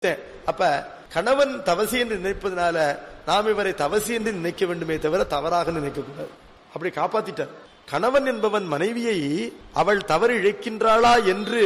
அப்ப கணவன் தவசி என்று நினைப்பதனால நாம் இவரை தவசி என்று நினைக்க வேண்டுமே தவிர தவறாக நினைக்க கூடாது அப்படி காப்பாத்திட்டார் கணவன் என்பவன் மனைவியை அவள் தவறு இழைக்கின்றாளா என்று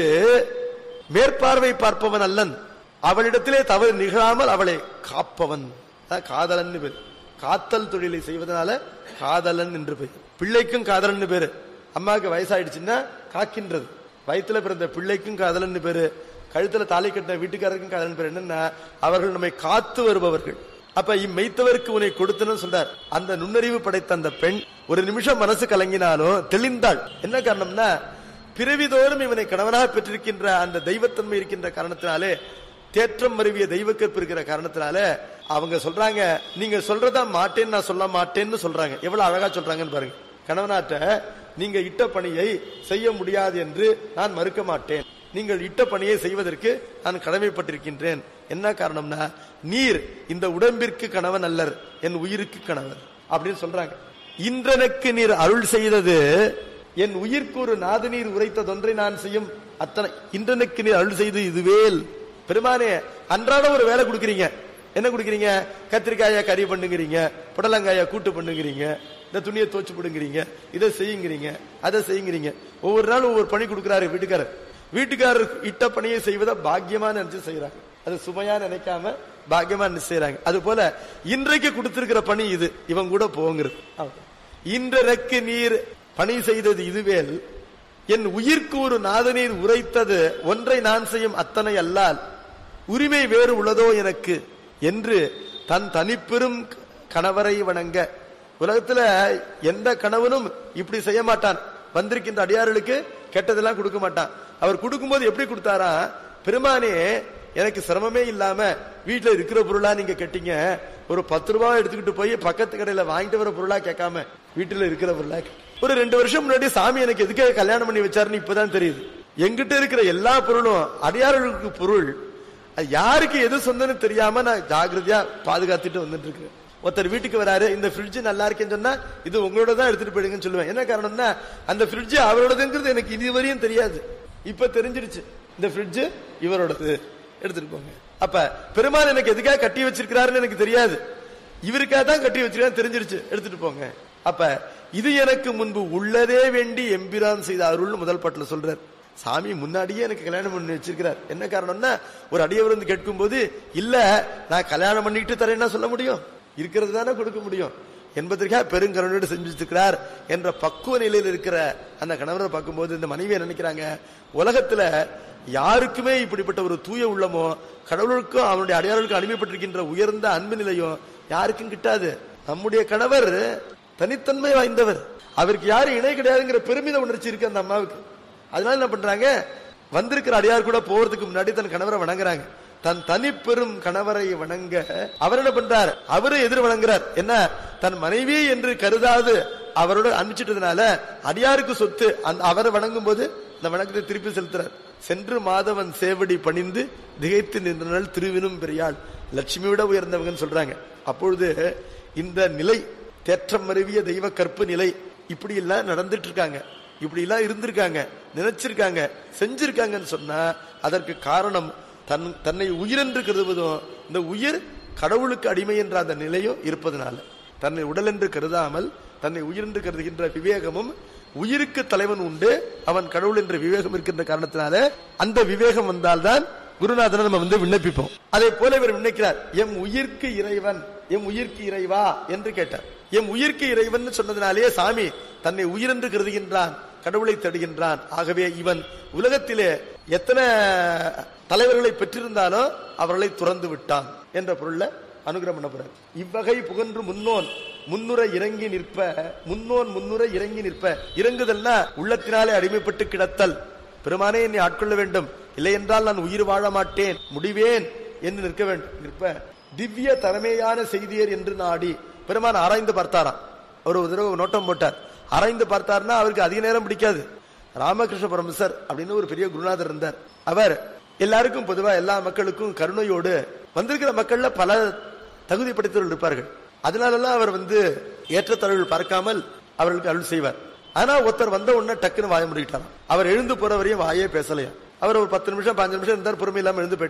மேற்பார்வை பார்ப்பவன் அல்லன் அவளிடத்திலே தவறு நிகழாமல் அவளை காப்பவன் அதான் காதலன் பேர் காத்தல் தொழிலை செய்வதனால காதலன் என்று பெயர் பிள்ளைக்கும் காதலன் பேரு அம்மாவுக்கு வயசாயிடுச்சுன்னா காக்கின்றது வயித்துல பிறந்த பிள்ளைக்கும் காதலன் பேரு கழுத்துல தாலி கட்டின வீட்டுக்காரருக்கும் காதலன் பேர் என்னன்னா அவர்கள் நம்மை காத்து வருபவர்கள் அப்ப இம்மெய்த்தவருக்கு உன்னை கொடுத்தனும் சொல்றார் அந்த நுண்ணறிவு படைத்த அந்த பெண் ஒரு நிமிஷம் மனசு கலங்கினாலும் தெளிந்தாள் என்ன காரணம்னா பிறவிதோறும் இவனை கணவனாக பெற்றிருக்கின்ற அந்த தெய்வத்தன்மை இருக்கின்ற காரணத்தினாலே தேற்றம் மருவிய தெய்வ கற்பு இருக்கிற காரணத்தினால அவங்க சொல்றாங்க நீங்க சொல்றதா மாட்டேன்னு நான் சொல்ல மாட்டேன்னு சொல்றாங்க எவ்வளவு அழகா சொல்றாங்கன்னு பாருங்க கணவனாட்ட நீங்க இட்ட பணியை செய்ய முடியாது என்று நான் மறுக்க மாட்டேன் நீங்கள் இட்ட பணியை செய்வதற்கு நான் கடமைப்பட்டிருக்கின்றேன் என்ன காரணம்னா நீர் இந்த உடம்பிற்கு கணவன் அல்லர் என் உயிருக்கு கணவன் அப்படின்னு சொல்றாங்க இன்றனுக்கு நீர் அருள் செய்தது என் உயிர்க்கு ஒரு நாது நீர் உரைத்ததொன்றை நான் செய்யும் அத்தனை இன்றனுக்கு நீர் அருள் செய்து இதுவேல் பெருமானே அன்றாட ஒரு வேலை கொடுக்குறீங்க என்ன கொடுக்குறீங்க கத்திரிக்காய கறி பண்ணுங்கிறீங்க புடலங்காய கூட்டு பண்ணுங்கிறீங்க இந்த துணியை தோச்சு போடுங்கிறீங்க இதை செய்யுங்கிறீங்க அதை செய்யுங்கிறீங்க ஒவ்வொரு நாள் ஒவ்வொரு பணி கொடுக்குறாரு வீட்டுக்காரர் வீட்டுக்காரர் இட்ட பணியை செய்வதை பாக்கியமா நினைச்சு செய்யறாங்க அது சுமையா நினைக்காம பாக்கியமா நினைச்சு செய்யறாங்க அது போல இன்றைக்கு கொடுத்திருக்கிற பணி இது இவன் கூட போங்கிறது அவ்வளவுதான். இன்றரைக்கு நீர் பணி செய்தது இதுவேல் என் உயிர்க்கு ஒரு நாதநீர் உரைத்தது ஒன்றை நான் செய்யும் அத்தனை அல்லால் உரிமை வேறு உள்ளதோ எனக்கு என்று தன் தனிப்பெரும் கணவரை வணங்க உலகத்துல எந்த கணவனும் இப்படி செய்ய மாட்டான் வந்திருக்கின்ற அடியார்களுக்கு கெட்டதெல்லாம் கொடுக்க மாட்டான் அவர் கொடுக்கும்போது எப்படி கொடுத்தாரா பெருமானே எனக்கு சிரமமே இல்லாம வீட்டுல இருக்கிற பொருளா நீங்க கேட்டீங்க ஒரு பத்து ரூபாய் எடுத்துக்கிட்டு போய் பக்கத்து கடையில வாங்கிட்டு வர பொருளா கேட்காம வீட்டுல இருக்கிற பொருளா கேட்க- ஒரு ரெண்டு வருஷம் முன்னாடி சாமி எனக்கு எதுக்காக கல்யாணம் பண்ணி வச்சாருன்னு இப்பதான் தெரியுது எங்கிட்ட இருக்கிற எல்லா பொருளும் அடியார்களுக்கு பொருள் அது யாருக்கு எது சொந்தன்னு தெரியாம நான் ஜாகிரதையா பாதுகாத்துட்டு வந்துட்டு இருக்கிறேன் ஒருத்தர் வீட்டுக்கு வராரு இந்த ஃப்ரிட்ஜ் நல்லா இருக்கேன்னு சொன்னா இது உங்களோட தான் எடுத்துட்டு போயிடுங்கன்னு சொல்லுவேன் என்ன காரணம்னா அந்த ஃப்ரிட்ஜ் அவரோடதுங்கிறது எனக்கு இதுவரையும் தெரியாது இப்ப தெரிஞ்சிருச்சு இந்த ஃப்ரிட்ஜ் இவரோடது எடுத்துட்டு போங்க அப்ப பெருமாள் எனக்கு எதுக்காக கட்டி வச்சிருக்கிறாருன்னு எனக்கு தெரியாது இவருக்காக தான் கட்டி வச்சிருக்காரு தெரிஞ்சிருச்சு எடுத்துட்டு போங்க அப்ப இது எனக்கு முன்பு உள்ளதே வேண்டி எம்பிரான் செய்த அருள்னு முதல் பாட்டுல சொல்றார் சாமி முன்னாடியே எனக்கு கல்யாணம் பண்ணி வச்சிருக்கிறார் என்ன காரணம்னா ஒரு அடியவர் வந்து கேட்கும் போது இல்ல நான் கல்யாணம் பண்ணிட்டு தரேன்னா சொல்ல முடியும் இருக்கிறது தானே கொடுக்க முடியும் என்பதற்காக பெருங்கருணோடு செஞ்சு வச்சிருக்கிறார் என்ற பக்குவ நிலையில் இருக்கிற அந்த கணவரை பார்க்கும்போது இந்த மனைவியை நினைக்கிறாங்க உலகத்துல யாருக்குமே இப்படிப்பட்ட ஒரு தூய உள்ளமோ கடவுளுக்கும் அவனுடைய அடையாளர்களுக்கும் அடிமைப்பட்டிருக்கின்ற உயர்ந்த அன்பு நிலையும் யாருக்கும் கிட்டாது நம்முடைய கணவர் தனித்தன்மை வாய்ந்தவர் அவருக்கு யாரும் இணை கிடையாதுங்கிற பெருமித உணர்ச்சி இருக்கு அந்த அம்மாவுக்கு அதனால என்ன பண்றாங்க வந்திருக்கிற அடியார் கூட போறதுக்கு முன்னாடி தன் கணவரை வணங்குறாங்க தன் தனிப்பெரும் கணவரை வணங்க அவர் என்ன பண்றார் அவரு எதிர் வணங்குறார் என்ன தன் மனைவி என்று கருதாது அவரோட அனுப்பிச்சிட்டதுனால அடியாருக்கு சொத்து அந்த அவரை வணங்கும் போது அந்த வணக்கத்தை திருப்பி செலுத்துறார் சென்று மாதவன் சேவடி பணிந்து திகைத்து நின்றனள் திருவினும் பெரியாள் லட்சுமி விட உயர்ந்தவங்கன்னு சொல்றாங்க அப்பொழுது இந்த நிலை தேற்றம் மருவிய தெய்வ கற்பு நிலை இப்படி எல்லாம் நடந்துட்டு இருக்காங்க இப்படி எல்லாம் இருந்திருக்காங்க நினைச்சிருக்காங்க செஞ்சிருக்காங்கன்னு சொன்னா அதற்கு காரணம் தன் தன்னை உயிரென்று கருதுவதும் இந்த உயிர் கடவுளுக்கு அடிமை என்ற அந்த நிலையும் இருப்பதனால தன்னை உடல் என்று கருதாமல் தன்னை உயிர் என்று கருதுகின்ற விவேகமும் உயிருக்கு தலைவன் உண்டு அவன் கடவுள் என்ற விவேகம் இருக்கின்ற காரணத்தினால அந்த விவேகம் வந்தால்தான் குருநாதனை நம்ம வந்து விண்ணப்பிப்போம் அதே போல இவர் விண்ணக்கிறார் எம் உயிர்க்கு இறைவன் எம் உயிர்க்கு இறைவா என்று கேட்டார் எம் உயிர்க்கு இறைவன் சொன்னதினாலே சாமி தன்னை உயிரென்று கருதுகின்றான் கடவுளை தேடுகின்றான் ஆகவே இவன் உலகத்திலே எத்தனை தலைவர்களை பெற்றிருந்தாலும் அவர்களை துறந்து விட்டான் என்ற பொருள்ல அனுகிரகம் பண்ண போறார் இவ்வகை புகன்று முன்னோன் முன்னுர இறங்கி நிற்ப முன்னோன் முன்னுர இறங்கி நிற்ப இறங்குதல்னா உள்ளத்தினாலே அடிமைப்பட்டு கிடத்தல் பெருமானே என்னை ஆட்கொள்ள வேண்டும் இல்லை என்றால் நான் உயிர் வாழ மாட்டேன் முடிவேன் என்று நிற்க வேண்டும் நிற்ப திவ்ய தலைமையான செய்தியர் என்று நாடி பெருமான் ஆராய்ந்து பார்த்தாராம் அவர் ஒரு தடவை நோட்டம் போட்டார் ஆராய்ந்து பார்த்தார்னா அவருக்கு அதிக நேரம் பிடிக்காது ராமகிருஷ்ண பரமசர் அப்படின்னு ஒரு பெரிய குருநாதர் இருந்தார் அவர் எல்லாருக்கும் பொதுவா எல்லா மக்களுக்கும் கருணையோடு வந்திருக்கிற மக்கள்ல பல தகுதி படைத்தவர்கள் இருப்பார்கள் அதனாலலாம் அவர் வந்து ஏற்றத்தாழ்வுகள் பார்க்காமல் அவர்களுக்கு அருள் செய்வார் ஆனா ஒருத்தர் வந்த உடனே டக்குன்னு வாய முடிக்கிட்டாராம் அவர் எழுந்து போற வரையும் வாயே பேசலையா அவர் ஒரு பத்து நிமிஷம் பாஞ்சு நிமிஷம் இருந்தார் பொறுமை இல்லாம எழுந்து போயிட்டார்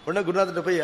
உடனே குருநாதர்கிட்ட போய்